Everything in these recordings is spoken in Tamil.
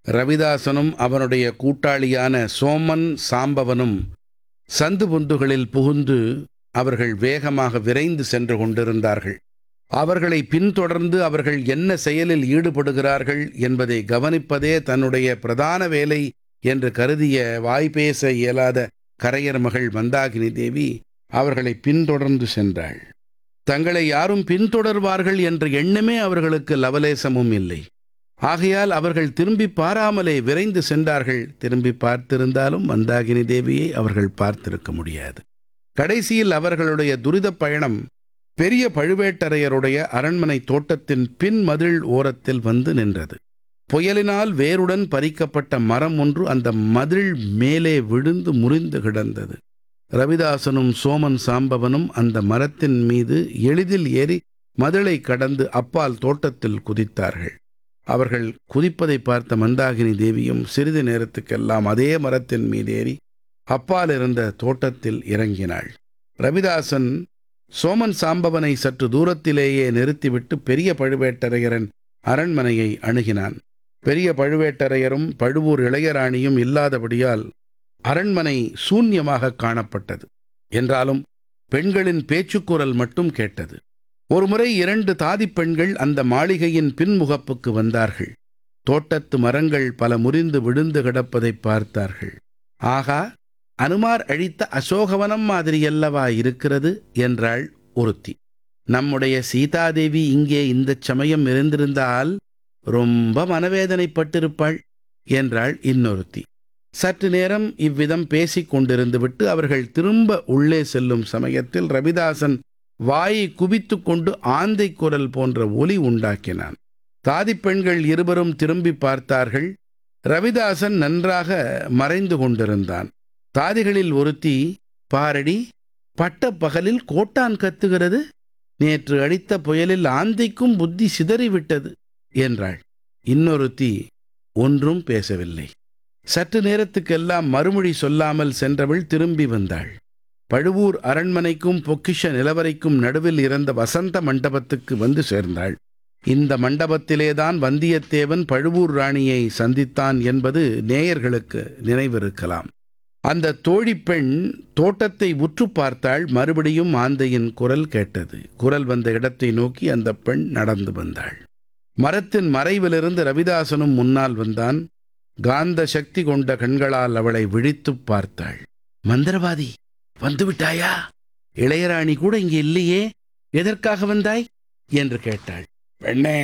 ரவிதாசனும் அவனுடைய கூட்டாளியான சோமன் சாம்பவனும் சந்து பொந்துகளில் புகுந்து அவர்கள் வேகமாக விரைந்து சென்று கொண்டிருந்தார்கள் அவர்களை பின்தொடர்ந்து அவர்கள் என்ன செயலில் ஈடுபடுகிறார்கள் என்பதை கவனிப்பதே தன்னுடைய பிரதான வேலை என்று கருதிய வாய்பேச இயலாத கரையர் மகள் மந்தாகினி தேவி அவர்களை பின்தொடர்ந்து சென்றாள் தங்களை யாரும் பின்தொடர்வார்கள் என்ற எண்ணமே அவர்களுக்கு லவலேசமும் இல்லை ஆகையால் அவர்கள் திரும்பி பாராமலே விரைந்து சென்றார்கள் திரும்பி பார்த்திருந்தாலும் மந்தாகினி தேவியை அவர்கள் பார்த்திருக்க முடியாது கடைசியில் அவர்களுடைய துரிதப் பயணம் பெரிய பழுவேட்டரையருடைய அரண்மனை தோட்டத்தின் பின் மதில் ஓரத்தில் வந்து நின்றது புயலினால் வேருடன் பறிக்கப்பட்ட மரம் ஒன்று அந்த மதில் மேலே விழுந்து முறிந்து கிடந்தது ரவிதாசனும் சோமன் சாம்பவனும் அந்த மரத்தின் மீது எளிதில் ஏறி மதிலை கடந்து அப்பால் தோட்டத்தில் குதித்தார்கள் அவர்கள் குதிப்பதை பார்த்த மந்தாகினி தேவியும் சிறிது நேரத்துக்கெல்லாம் அதே மரத்தின் மீதேறி அப்பால் இருந்த தோட்டத்தில் இறங்கினாள் ரவிதாசன் சோமன் சாம்பவனை சற்று தூரத்திலேயே நிறுத்திவிட்டு பெரிய பழுவேட்டரையரின் அரண்மனையை அணுகினான் பெரிய பழுவேட்டரையரும் பழுவூர் இளையராணியும் இல்லாதபடியால் அரண்மனை சூன்யமாக காணப்பட்டது என்றாலும் பெண்களின் பேச்சுக்குரல் மட்டும் கேட்டது ஒருமுறை இரண்டு தாதிப் பெண்கள் அந்த மாளிகையின் பின்முகப்புக்கு வந்தார்கள் தோட்டத்து மரங்கள் பல முறிந்து விழுந்து கிடப்பதை பார்த்தார்கள் ஆகா அனுமார் அழித்த அசோகவனம் மாதிரியல்லவா இருக்கிறது என்றாள் ஒருத்தி நம்முடைய சீதாதேவி இங்கே இந்தச் சமயம் இருந்திருந்தால் ரொம்ப மனவேதனைப்பட்டிருப்பாள் என்றாள் இன்னொருத்தி சற்று நேரம் இவ்விதம் பேசிக் கொண்டிருந்து விட்டு அவர்கள் திரும்ப உள்ளே செல்லும் சமயத்தில் ரவிதாசன் வாயை குவித்துக் கொண்டு ஆந்தை குரல் போன்ற ஒலி உண்டாக்கினான் தாதிப் பெண்கள் இருவரும் திரும்பி பார்த்தார்கள் ரவிதாசன் நன்றாக மறைந்து கொண்டிருந்தான் தாதிகளில் ஒருத்தி பாரடி பட்ட பகலில் கோட்டான் கத்துகிறது நேற்று அடித்த புயலில் ஆந்தைக்கும் புத்தி சிதறிவிட்டது என்றாள் இன்னொருத்தி ஒன்றும் பேசவில்லை சற்று நேரத்துக்கெல்லாம் மறுமொழி சொல்லாமல் சென்றவள் திரும்பி வந்தாள் பழுவூர் அரண்மனைக்கும் பொக்கிஷ நிலவரைக்கும் நடுவில் இருந்த வசந்த மண்டபத்துக்கு வந்து சேர்ந்தாள் இந்த மண்டபத்திலேதான் வந்தியத்தேவன் பழுவூர் ராணியை சந்தித்தான் என்பது நேயர்களுக்கு நினைவிருக்கலாம் அந்த தோழிப் பெண் தோட்டத்தை உற்று பார்த்தாள் மறுபடியும் ஆந்தையின் குரல் கேட்டது குரல் வந்த இடத்தை நோக்கி அந்த பெண் நடந்து வந்தாள் மரத்தின் மறைவிலிருந்து ரவிதாசனும் முன்னால் வந்தான் காந்த சக்தி கொண்ட கண்களால் அவளை விழித்துப் பார்த்தாள் மந்திரவாதி வந்துவிட்டாயா இளையராணி கூட இங்கே இல்லையே எதற்காக வந்தாய் என்று கேட்டாள் பெண்ணே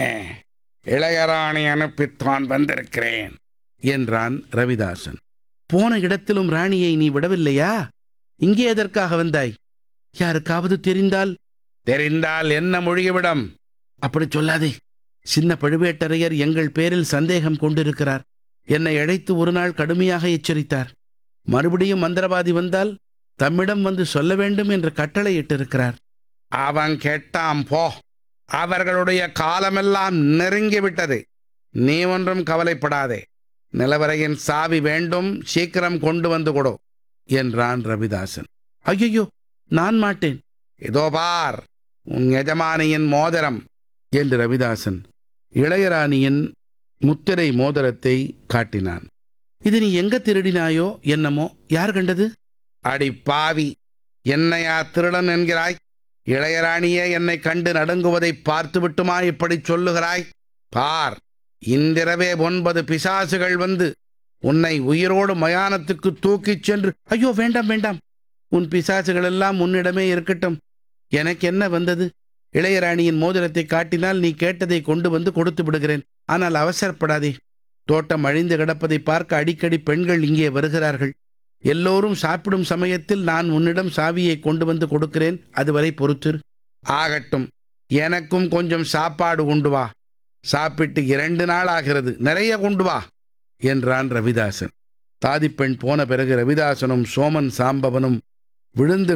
இளையராணி அனுப்பித்தான் வந்திருக்கிறேன் என்றான் ரவிதாசன் போன இடத்திலும் ராணியை நீ விடவில்லையா இங்கே எதற்காக வந்தாய் யாருக்காவது தெரிந்தால் தெரிந்தால் என்ன மொழியவிடம் அப்படி சொல்லாதே சின்ன பழுவேட்டரையர் எங்கள் பேரில் சந்தேகம் கொண்டிருக்கிறார் என்னை அழைத்து ஒரு நாள் கடுமையாக எச்சரித்தார் மறுபடியும் மந்திரவாதி வந்தால் தம்மிடம் வந்து சொல்ல வேண்டும் என்று கட்டளையிட்டிருக்கிறார் அவன் கெட்டாம் போ அவர்களுடைய காலமெல்லாம் நெருங்கிவிட்டது நீ ஒன்றும் கவலைப்படாதே நிலவரையின் சாவி வேண்டும் சீக்கிரம் கொண்டு வந்து கொடு என்றான் ரவிதாசன் ஐயோ நான் மாட்டேன் இதோ பார் உன் எஜமானியின் மோதிரம் என்று ரவிதாசன் இளையராணியின் முத்திரை மோதிரத்தை காட்டினான் இது நீ எங்க திருடினாயோ என்னமோ யார் கண்டது அடி பாவி என்னையா திருடன் என்கிறாய் இளையராணியே என்னை கண்டு நடுங்குவதை பார்த்து விட்டுமா இப்படி சொல்லுகிறாய் பார் இன்றிரவே ஒன்பது பிசாசுகள் வந்து உன்னை உயிரோடு மயானத்துக்கு தூக்கிச் சென்று ஐயோ வேண்டாம் வேண்டாம் உன் பிசாசுகள் எல்லாம் உன்னிடமே இருக்கட்டும் எனக்கு என்ன வந்தது இளையராணியின் மோதிரத்தை காட்டினால் நீ கேட்டதை கொண்டு வந்து கொடுத்து விடுகிறேன் ஆனால் அவசரப்படாதே தோட்டம் அழிந்து கிடப்பதை பார்க்க அடிக்கடி பெண்கள் இங்கே வருகிறார்கள் எல்லோரும் சாப்பிடும் சமயத்தில் நான் உன்னிடம் சாவியை கொண்டு வந்து கொடுக்கிறேன் அதுவரை பொறுத்திரு ஆகட்டும் எனக்கும் கொஞ்சம் சாப்பாடு கொண்டு வா சாப்பிட்டு இரண்டு நாள் ஆகிறது நிறைய கொண்டு வா என்றான் ரவிதாசன் தாதிப்பெண் போன பிறகு ரவிதாசனும் சோமன் சாம்பவனும் விழுந்து